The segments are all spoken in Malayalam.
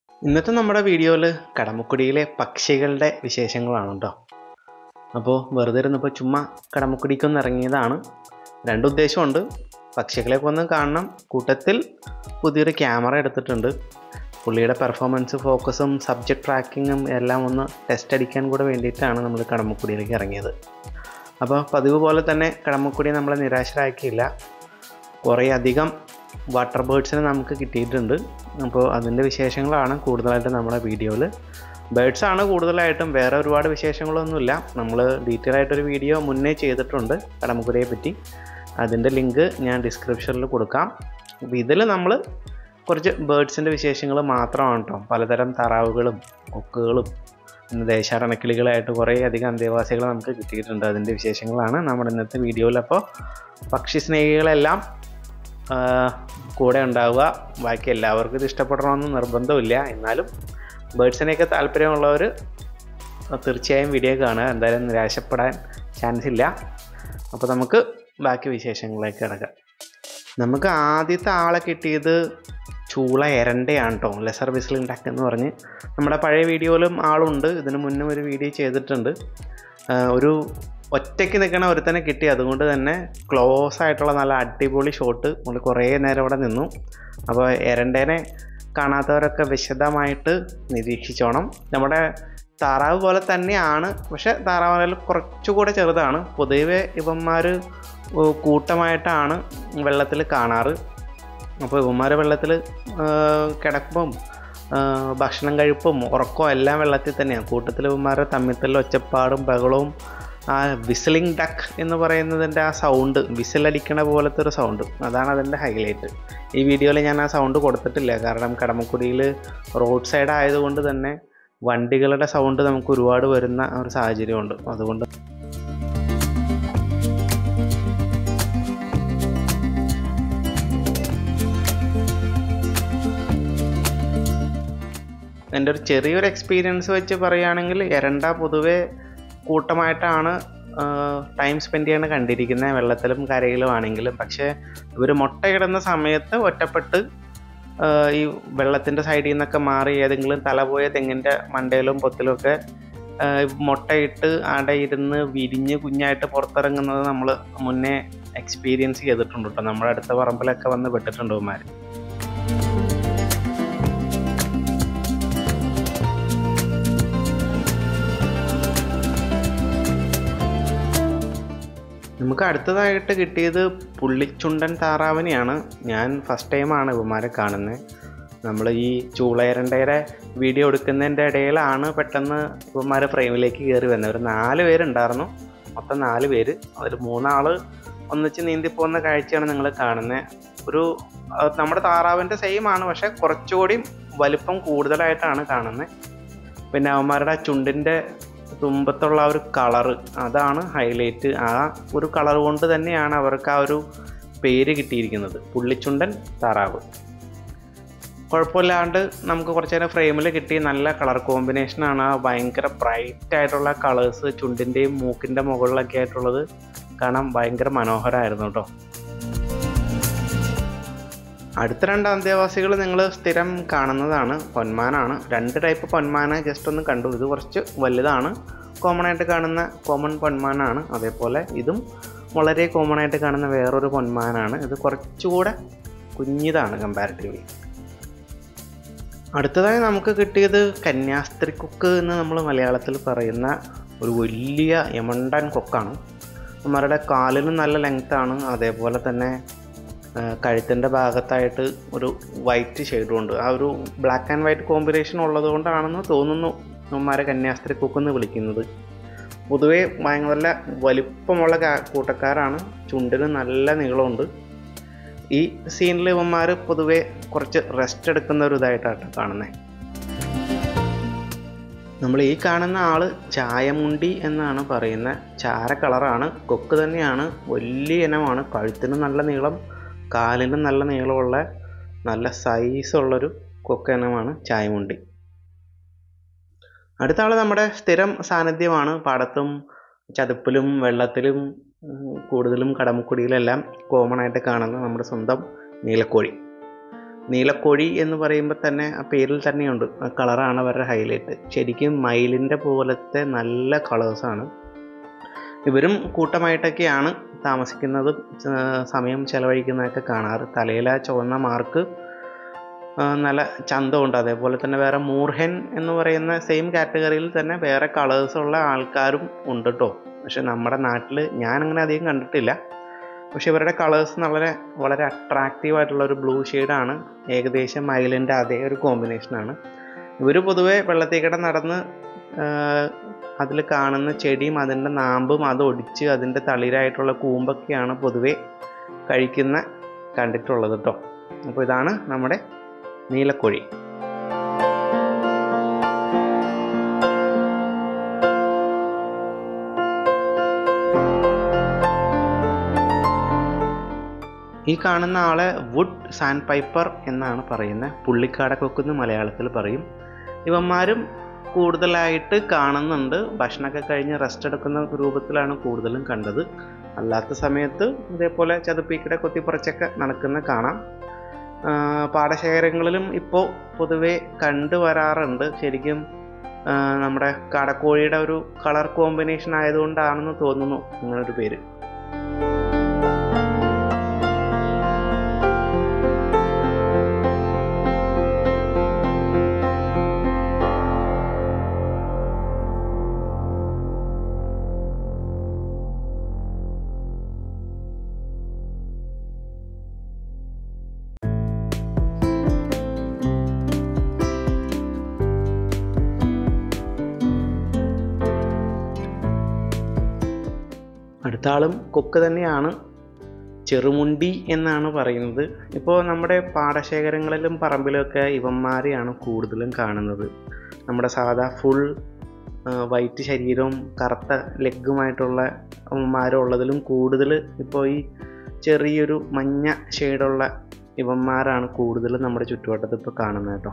ഇന്നത്തെ നമ്മുടെ വീഡിയോയിൽ കടമക്കുടിയിലെ പക്ഷികളുടെ വിശേഷങ്ങളാണ് കേട്ടോ അപ്പോൾ വെറുതെ ഇരുന്നപ്പോൾ ചുമ്മാ കടമക്കുടിക്കൊന്ന് ഇറങ്ങിയതാണ് രണ്ട് ഉദ്ദേശമുണ്ട് പക്ഷികളെയൊക്കെ ഒന്ന് കാണണം കൂട്ടത്തിൽ പുതിയൊരു ക്യാമറ എടുത്തിട്ടുണ്ട് പുള്ളിയുടെ പെർഫോമൻസ് ഫോക്കസും സബ്ജക്റ്റ് ട്രാക്കിങ്ങും എല്ലാം ഒന്ന് ടെസ്റ്റ് അടിക്കാൻ കൂടെ വേണ്ടിയിട്ടാണ് നമ്മൾ കടമക്കുടിയിലേക്ക് ഇറങ്ങിയത് അപ്പോൾ പതിവ് പോലെ തന്നെ കടമക്കുടി നമ്മളെ നിരാശരാക്കിയില്ല കുറേ അധികം വാട്ടർ ബേഡ്സിനെ നമുക്ക് കിട്ടിയിട്ടുണ്ട് അപ്പോൾ അതിൻ്റെ വിശേഷങ്ങളാണ് കൂടുതലായിട്ട് നമ്മുടെ വീഡിയോയിൽ ബേഡ്സ് ആണ് കൂടുതലായിട്ടും വേറെ ഒരുപാട് വിശേഷങ്ങളൊന്നുമില്ല നമ്മൾ ഡീറ്റെയിൽ ആയിട്ടൊരു വീഡിയോ മുന്നേ ചെയ്തിട്ടുണ്ട് കടമക്കുടിയെ പറ്റി അതിൻ്റെ ലിങ്ക് ഞാൻ ഡിസ്ക്രിപ്ഷനിൽ കൊടുക്കാം അപ്പോൾ ഇതിൽ നമ്മൾ കുറച്ച് ബേഡ്സിൻ്റെ വിശേഷങ്ങൾ മാത്രമാണ് കേട്ടോ പലതരം താറാവുകളും ഒക്കുകളും പിന്നെ ദേശാടനക്കിളികളായിട്ട് കുറേ അധികം അന്തേവാസികൾ നമുക്ക് കിട്ടിയിട്ടുണ്ട് അതിൻ്റെ വിശേഷങ്ങളാണ് നമ്മുടെ ഇന്നത്തെ വീഡിയോയിൽ അപ്പോൾ പക്ഷി സ്നേഹികളെല്ലാം ആ, കൂടെ ഉണ്ടാവുക ബാക്കി എല്ലാവർക്കും ഇത് ഇഷ്ടപ്പെടണമെന്ന് നിർബന്ധമില്ല എന്നാലും ബേഡ്സിനെയൊക്കെ താല്പര്യമുള്ളവർ തീർച്ചയായും വീഡിയോ കാണുക എന്തായാലും നിരാശപ്പെടാൻ ചാൻസ് ഇല്ല അപ്പോൾ നമുക്ക് ബാക്കി വിശേഷങ്ങളിലേക്ക് കിടക്കാം നമുക്ക് ആദ്യത്തെ ആളെ കിട്ടിയത് ചൂള എരണ്ടയാണ് കേട്ടോ ലെസർ വിസിലിംഗ് ഡക്ക് എന്ന് പറഞ്ഞ് നമ്മുടെ പഴയ വീഡിയോയിലും ആളുണ്ട് ഇതിന് മുന്നേ ഒരു വീഡിയോ ചെയ്തിട്ടുണ്ട് ആ, ഒരു ഒറ്റയ്ക്ക് നിൽക്കണ ഒരുത്തനെ കിട്ടി അതുകൊണ്ട് തന്നെ ക്ലോസ് ആയിട്ടുള്ള നല്ല അടിപൊളി ഷോട്ട് നമ്മൾ കുറേ നേരം ഇവിടെ നിന്നു അപ്പോൾ എരണ്ടേനെ കാണാത്തവരൊക്കെ വിശദമായിട്ട് നിരീക്ഷിച്ചോണം നമ്മുടെ താറാവ് പോലെ തന്നെയാണ് പക്ഷെ താറാവിൽ കുറച്ചുകൂടെ ചെറുതാണ് പൊതുവെ ഇവന്മാർ കൂട്ടമായിട്ടാണ് വെള്ളത്തിൽ കാണാറ് അപ്പോൾ ഇവന്മാർ വെള്ളത്തിൽ കിടക്കുമ്പം ആ, ഭക്ഷണം കഴിപ്പും ഉറക്കവും എല്ലാം വെള്ളത്തിൽ തന്നെയാണ് കൂട്ടത്തിൽ ഇവന്മാരുടെ തമ്മിത്തല്ല ഒച്ചപ്പാടും ബഹളവും ആ വിസിലിംഗ് ഡക്ക് എന്ന് പറയുന്നതിൻ്റെ ആ സൗണ്ട് വിസിലടിക്കണ പോലത്തെ ഒരു സൗണ്ട് അതാണ് അതിൻ്റെ ഹൈലൈറ്റ് ഈ വീഡിയോയിൽ ഞാൻ ആ സൗണ്ട് കൊടുത്തിട്ടില്ല കാരണം കടമക്കുടിയിൽ റോഡ് സൈഡ് ആയതുകൊണ്ട് തന്നെ വണ്ടികളുടെ സൗണ്ട് നമുക്ക് ഒരുപാട് വരുന്ന ഒരു സാഹചര്യമുണ്ട് അതുകൊണ്ട് എൻ്റെ ഒരു ചെറിയൊരു എക്സ്പീരിയൻസ് വെച്ച് പറയുകയാണെങ്കിൽ എരണ്ട പൊതുവെ കൂട്ടമായിട്ടാണ് ടൈം സ്പെൻഡ് ചെയ്യണ കണ്ടിരിക്കുന്നത് വെള്ളത്തിലും കരയിലും ആണെങ്കിലും പക്ഷേ ഇവർ മുട്ടയിടുന്ന സമയത്ത് ഒറ്റപ്പെട്ട് ആ, ഈ വെള്ളത്തിൻ്റെ സൈഡിൽ നിന്നൊക്കെ മാറി ഏതെങ്കിലും തല പോയ തെങ്ങിൻ്റെ മണ്ടയിലും പൊത്തിലും ഒക്കെ ആ, മുട്ടയിട്ട് അവിടെ ഇരുന്ന് വിരിഞ്ഞ് കുഞ്ഞായിട്ട് പുറത്തിറങ്ങുന്നത് നമ്മൾ മുന്നേ എക്സ്പീരിയൻസ് ചെയ്തിട്ടുണ്ട് കേട്ടോ നമ്മുടെ അടുത്ത പറമ്പിലൊക്കെ വന്ന് പെട്ടിട്ടുണ്ട് ഇവന്മാർ നമുക്ക് അടുത്തതായിട്ട് കിട്ടിയത് പുള്ളിച്ചുണ്ടൻ താറാവിനെയാണ് ഞാൻ ഫസ്റ്റ് ടൈമാണ് ഇവന്മാരെ കാണുന്നത് നമ്മൾ ഈ ചൂളയരണ്ടയുടെ വീഡിയോ എടുക്കുന്നതിൻ്റെ ഇടയിലാണ് പെട്ടെന്ന് ഇവന്മാർ ഫ്രെയിമിലേക്ക് കയറി വന്നത് ഒരു നാല് പേരുണ്ടായിരുന്നു മൊത്തം നാല് പേര് അതിൽ മൂന്നാൾ ഒന്നിച്ച് നീന്തി പോകുന്ന കാഴ്ചയാണ് നിങ്ങൾ കാണുന്നത് ഒരു അത് നമ്മുടെ താറാവിൻ്റെ സെയിം ആണ് പക്ഷെ കുറച്ചുകൂടി വലിപ്പം കൂടുതലായിട്ടാണ് കാണുന്നത് പിന്നെ അവന്മാരുടെ ആ ചുണ്ടിൻ്റെ തുമ്പത്തുള്ള ആ ഒരു കളറ് അതാണ് ഹൈലൈറ്റ് ആ ഒരു കളർ കൊണ്ട് തന്നെയാണ് അവർക്ക് ആ ഒരു പേര് കിട്ടിയിരിക്കുന്നത് പുള്ളിച്ചുണ്ടൻ താറാവ് കുഴപ്പമില്ലാണ്ട് നമുക്ക് കുറച്ച് നേരം ഫ്രെയിമിൽ കിട്ടി നല്ല കളർ കോമ്പിനേഷനാണ് ആ ഭയങ്കര ബ്രൈറ്റ് ആയിട്ടുള്ള കളേഴ്സ് ചുണ്ടിൻ്റെയും മൂക്കിൻ്റെ മുകളിലൊക്കെ ആയിട്ടുള്ളത് കാണാൻ ഭയങ്കര മനോഹരമായിരുന്നു കേട്ടോ അടുത്ത രണ്ട് അന്തേവാസികൾ നിങ്ങൾ സ്ഥിരം കാണുന്നതാണ് പൊന്മാനാണ് രണ്ട് ടൈപ്പ് പൊന്മാന ജസ്റ്റ് ഒന്ന് കണ്ടു ഇത് കുറച്ച് വലുതാണ് കോമൺ ആയിട്ട് കാണുന്ന കോമൺ പൊന്മാനാണ് അതേപോലെ ഇതും വളരെ കോമൺ ആയിട്ട് കാണുന്ന വേറൊരു പൊന്മാനാണ് ഇത് കുറച്ചുകൂടെ കുഞ്ഞിതാണ് കമ്പാരിറ്റീവ്ലി അടുത്തതായി നമുക്ക് കിട്ടിയത് കന്യാസ്ത്രീ കൊക്ക് എന്ന് നമ്മൾ മലയാളത്തിൽ പറയുന്ന ഒരു വലിയ യമണ്ടൻ കൊക്കാണ് അവന്മാരുടെ കാലിന് നല്ല ലെങ്ത്താണ് അതേപോലെ തന്നെ കഴുത്തിൻ്റെ ഭാഗത്തായിട്ട് ഒരു വൈറ്റ് ഷെയ്ഡും ഉണ്ട് ആ ഒരു ബ്ലാക്ക് ആൻഡ് വൈറ്റ് കോമ്പിനേഷൻ ഉള്ളത് കൊണ്ടാണെന്ന് തോന്നുന്നു അവന്മാരെ കന്യാസ്ത്രീ കൊക്കെന്ന് വിളിക്കുന്നത് പൊതുവേ ഭയങ്കര നല്ല വലിപ്പമുള്ള കാ- കൂട്ടക്കാരാണ് ചുണ്ടിന് നല്ല നീളമുണ്ട് ഈ സീനിൽ ഇവന്മാർ പൊതുവേ കുറച്ച് റെസ്റ്റ് എടുക്കുന്ന ഒരു ഇതായിട്ടാണ് കാണുന്നത് നമ്മൾ ഈ കാണുന്ന ആള് ചായമുണ്ടി എന്നാണ് പറയുന്നത് ചാര കളറാണ് കൊക്ക് തന്നെയാണ് വലിയ ഇനമാണ് കഴുത്തിന് നല്ല നീളം കാലിന് നല്ല നീളമുള്ള നല്ല സൈസുള്ളൊരു കൊക്ക് ഇനമാണ് ചായമുണ്ടി അടുത്ത ആൾ നമ്മുടെ സ്ഥിരം സാന്നിധ്യമാണ് പാടത്തും ചതുപ്പിലും വെള്ളത്തിലും ഉം, കൂടുതലും കടമക്കുടിയിലെല്ലാം കോമൺ ആയിട്ട് കാണുന്ന നമ്മുടെ സ്വന്തം നീലക്കോഴി നീലക്കോഴി എന്ന് പറയുമ്പോൾ തന്നെ ആ പേരിൽ തന്നെയുണ്ട് ആ കളറാണ് അവരുടെ ഹൈലൈറ്റ് ശരിക്കും മയിലിൻ്റെ പോലത്തെ നല്ല കളേഴ്സാണ് ഇവരും കൂട്ടമായിട്ടൊക്കെയാണ് താമസിക്കുന്നതും ആ, സമയം ചെലവഴിക്കുന്നതൊക്കെ കാണാറ് തലയിലെ ആ ചുവന്ന മാർക്ക് ആ, നല്ല ചന്തമുണ്ട് അതേപോലെ തന്നെ വേറെ മൂർഹൻ എന്ന് പറയുന്ന സെയിം കാറ്റഗറിയിൽ തന്നെ വേറെ കളേഴ്സ് ഉള്ള ആൾക്കാരും ഉണ്ട് കേട്ടോ പക്ഷെ നമ്മുടെ നാട്ടിൽ ഞാൻ അങ്ങനെ അധികം കണ്ടിട്ടില്ല പക്ഷെ ഇവരുടെ കളേഴ്സ് വളരെ വളരെ അട്രാക്റ്റീവ് ആയിട്ടുള്ള ഒരു ബ്ലൂ ഷെയ്ഡാണ് ഏകദേശം മയിലിൻ്റെ അതേ ഒരു കോമ്പിനേഷനാണ് ഇവർ പൊതുവെ വെള്ളത്തിൽ കൂടെ നടന്ന് അതിൽ കാണുന്ന ചെടിയും അതിൻ്റെ നാമ്പും അത് ഒടിച്ച് അതിൻ്റെ തളിരായിട്ടുള്ള കൂമ്പൊക്കെയാണ് പൊതുവെ കഴിക്കുന്ന കണ്ടിട്ടുള്ളത് കേട്ടോ അപ്പോൾ ഇതാണ് നമ്മുടെ നീലക്കോഴി ഈ കാണുന്ന ആളെ വുഡ് സാൻഡ് പൈപ്പർ എന്നാണ് പറയുന്നത് പുള്ളിക്കാടക്കൊക്കെന്ന് മലയാളത്തിൽ പറയും ഇവന്മാരും കൂടുതലായിട്ട് കാണുന്നുണ്ട് ഭക്ഷണമൊക്കെ കഴിഞ്ഞ് റെസ്റ്റ് എടുക്കുന്ന രൂപത്തിലാണ് കൂടുതലും കണ്ടത് അല്ലാത്ത സമയത്ത് ഇതേപോലെ ചതുപ്പിക്കിടെ കൊത്തിപ്പറിച്ചൊക്കെ നടക്കുന്ന കാണാം ആ, പാടശേഖരങ്ങളിലും ഇപ്പോൾ പൊതുവെ കണ്ടുവരാറുണ്ട് ശരിക്കും ആ, നമ്മുടെ കാടക്കോഴിയുടെ ഒരു കളർ കോമ്പിനേഷൻ ആയതുകൊണ്ടാണെന്ന് തോന്നുന്നു അങ്ങനൊരു പേര് അടുത്ത ആളും കൊക്ക് തന്നെയാണ് ചെറുമുണ്ടി എന്നാണ് പറയുന്നത് ഇപ്പോൾ നമ്മുടെ പാടശേഖരങ്ങളിലും പറമ്പിലുമൊക്കെ ഇവന്മാരെയാണ് കൂടുതലും കാണുന്നത് നമ്മുടെ സാധാ ഫുൾ വൈറ്റ് ശരീരവും കറുത്ത ലെഗുമായിട്ടുള്ള ഇവന്മാരുള്ളതിലും കൂടുതൽ ഇപ്പോൾ ഈ ചെറിയൊരു മഞ്ഞ ഷെയ്ഡുള്ള ഇവന്മാരാണ് കൂടുതലും നമ്മുടെ ചുറ്റുവട്ടത്ത് ഇപ്പോൾ കാണുന്നത് കേട്ടോ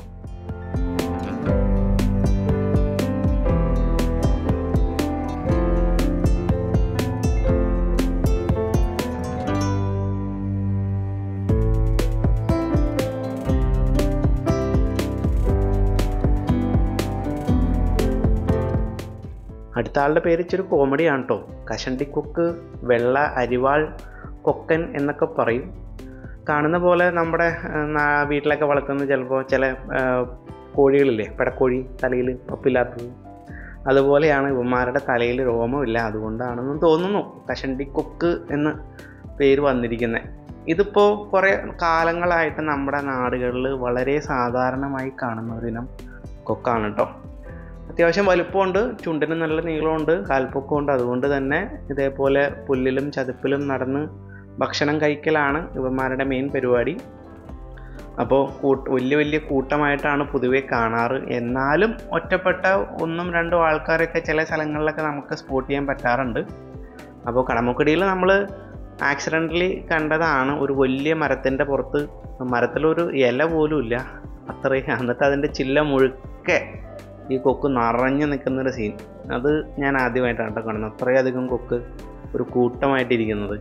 അടുത്ത ആളുടെ പേര് ഇച്ചിരി കോമഡിയാണ് കേട്ടോ കഷണ്ടിക്കൊക്ക് വെള്ള അരിവാൾ കൊക്കൻ എന്നൊക്കെ പറയും കാണുന്ന പോലെ നമ്മുടെ ആ, നാ- വീട്ടിലൊക്കെ വളർത്തുന്ന ചിലപ്പോൾ ചില ആ, കോഴികളില്ലേ പെടക്കോഴി തലയിൽ പപ്പില്ലാത്തത് അതുപോലെയാണ് ഇവന്മാരുടെ തലയിൽ രോമമില്ല അതുകൊണ്ടാണെന്നും തോന്നുന്നു കഷണ്ടിക്കൊക്ക് എന്ന് പേര് വന്നിരിക്കുന്നത് ഇതിപ്പോൾ കുറേ കാലങ്ങളായിട്ട് നമ്മുടെ നാടുകളിൽ വളരെ സാധാരണമായി കാണുന്ന ഒരിനം കൊക്കാണ് കേട്ടോ അത്യാവശ്യം വലുപ്പമുണ്ട് ചുണ്ടിന് നല്ല നീളമുണ്ട് കാൽപ്പൊക്കമുണ്ട് അതുകൊണ്ട് തന്നെ ഇതേപോലെ പുല്ലിലും ചതുപ്പിലും നടന്ന് ഭക്ഷണം കഴിക്കലാണ് ഇവന്മാരുടെ മെയിൻ പരിപാടി അപ്പോൾ കൂട്ട് വലിയ വലിയ കൂട്ടമായിട്ടാണ് പൊതുവെ കാണാറ് എന്നാലും ഒറ്റപ്പെട്ട ഒന്നും രണ്ടും ആൾക്കാരൊക്കെ ചില സ്ഥലങ്ങളിലൊക്കെ നമുക്ക് സ്പോട്ട് ചെയ്യാൻ പറ്റാറുണ്ട് അപ്പോൾ കടമുക്കടിയിൽ നമ്മൾ ആക്സിഡൻ്റലി കണ്ടതാണ് ഒരു വലിയ മരത്തിൻ്റെ പുറത്ത് മരത്തിലൊരു ഇല പോലും ഇല്ല അത്രയും എന്നിട്ട് അതിൻ്റെ ചില്ല മുഴുക്കെ ഈ കൊക്ക് നിറഞ്ഞു നിൽക്കുന്നൊരു സീൻ അത് ഞാൻ ആദ്യമായിട്ടാണ് കേട്ടോ കാണുന്നത് അത്രയധികം കൊക്ക് ഒരു കൂട്ടമായിട്ടിരിക്കുന്നത്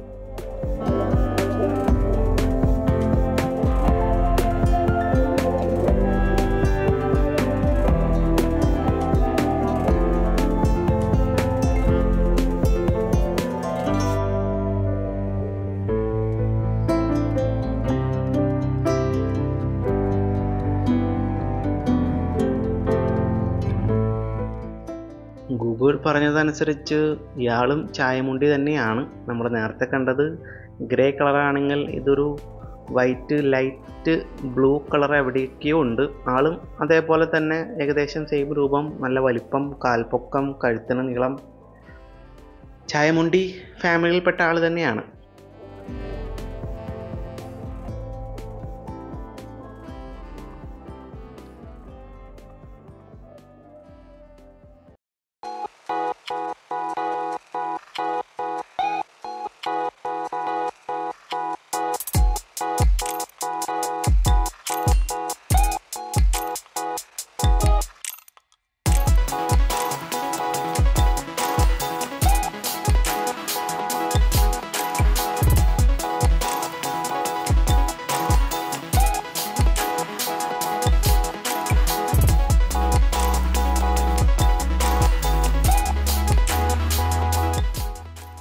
ഗൂഗിൾ പറഞ്ഞതനുസരിച്ച് ഇയാളും ചായമുണ്ടി തന്നെയാണ് നമ്മൾ നേരത്തെ കണ്ടത് ഗ്രേ കളറാണെങ്കിൽ ഇതൊരു വൈറ്റ് ലൈറ്റ് ബ്ലൂ കളർ എവിടെയൊക്കെയോ ഉണ്ട് ആളും അതേപോലെ തന്നെ ഏകദേശം സെയിം രൂപം നല്ല വലിപ്പം കാൽപ്പൊക്കം കഴുത്തിന് നീളം ചായമുണ്ടി ഫാമിലിയിൽപ്പെട്ട ആൾ തന്നെയാണ്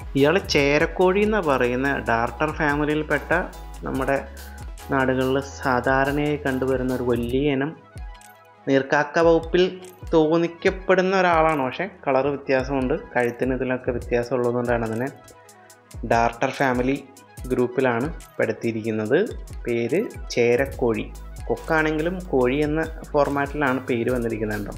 ഇയാൾ ചേരക്കോഴി എന്ന് പറയുന്ന ഡാർട്ടർ ഫാമിലിയിൽപ്പെട്ട നമ്മുടെ നാടുകളിൽ സാധാരണയായി കണ്ടുവരുന്ന ഒരു വലിയ ഇനം നീർക്കാക്ക വകുപ്പിൽ തോന്നിക്കപ്പെടുന്ന ഒരാളാണ് പക്ഷേ കളർ വ്യത്യാസമുണ്ട് കഴുത്തിന് ഇതിലൊക്കെ വ്യത്യാസം ഉള്ളതുകൊണ്ടാണ് അതിനെ ഡാർട്ടർ ഫാമിലി ഗ്രൂപ്പിലാണ് പെടുത്തിയിരിക്കുന്നത് പേര് ചേരക്കോഴി കൊക്കാണെങ്കിലും കോഴി എന്ന ഫോർമാറ്റിലാണ് പേര് വന്നിരിക്കുന്നത് കേട്ടോ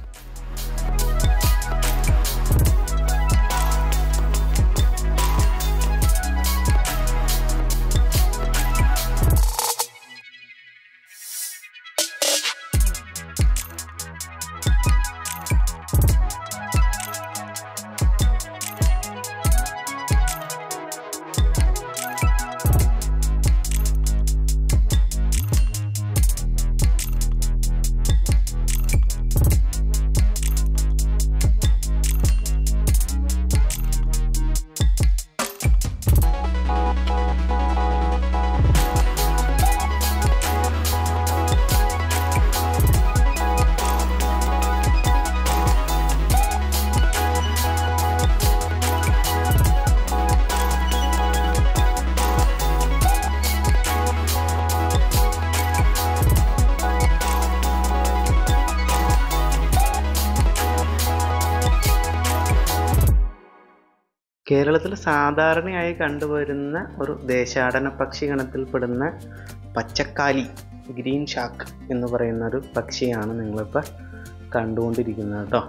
കേരളത്തിൽ സാധാരണയായി കണ്ടുവരുന്ന ഒരു ദേശാടന പക്ഷി ഗണത്തിൽപ്പെടുന്ന പച്ചക്കാലി ഗ്രീൻ ഷാക്ക് എന്ന് പറയുന്ന ഒരു പക്ഷിയാണ് നിങ്ങളിപ്പോൾ കണ്ടുകൊണ്ടിരിക്കുന്നത് കേട്ടോ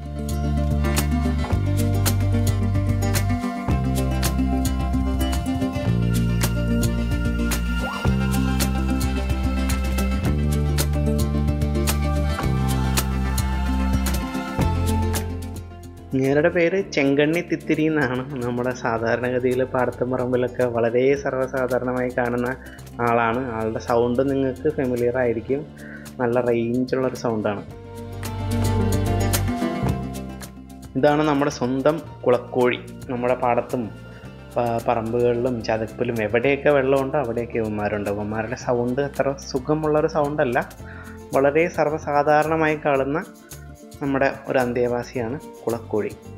ഇങ്ങേരുടെ പേര് ചെങ്കണ്ണി തിത്തിരി എന്നാണ് നമ്മുടെ സാധാരണഗതിയിൽ പാടത്തും പറമ്പിലൊക്കെ വളരെ സർവ്വസാധാരണമായി കാണുന്ന ആളാണ് ആളുടെ സൗണ്ട് നിങ്ങൾക്ക് ഫെമിലിയർ ആയിരിക്കും നല്ല റേഞ്ചുള്ളൊരു സൗണ്ടാണ് ഇതാണ് നമ്മുടെ സ്വന്തം കുളക്കോഴി നമ്മുടെ പാടത്തും പ- പറമ്പുകളിലും ചതുപ്പിലും എവിടെയൊക്കെ വെള്ളമുണ്ടോ അവിടെയൊക്കെ ഇവന്മാരുണ്ട് ഇവന്മാരുടെ സൗണ്ട് അത്ര സുഖമുള്ളൊരു സൗണ്ടല്ല വളരെ സർവ്വസാധാരണമായി കാണുന്ന നമ്മുടെ ഒരു അന്തേവാസിയാണ് കുളക്കോഴി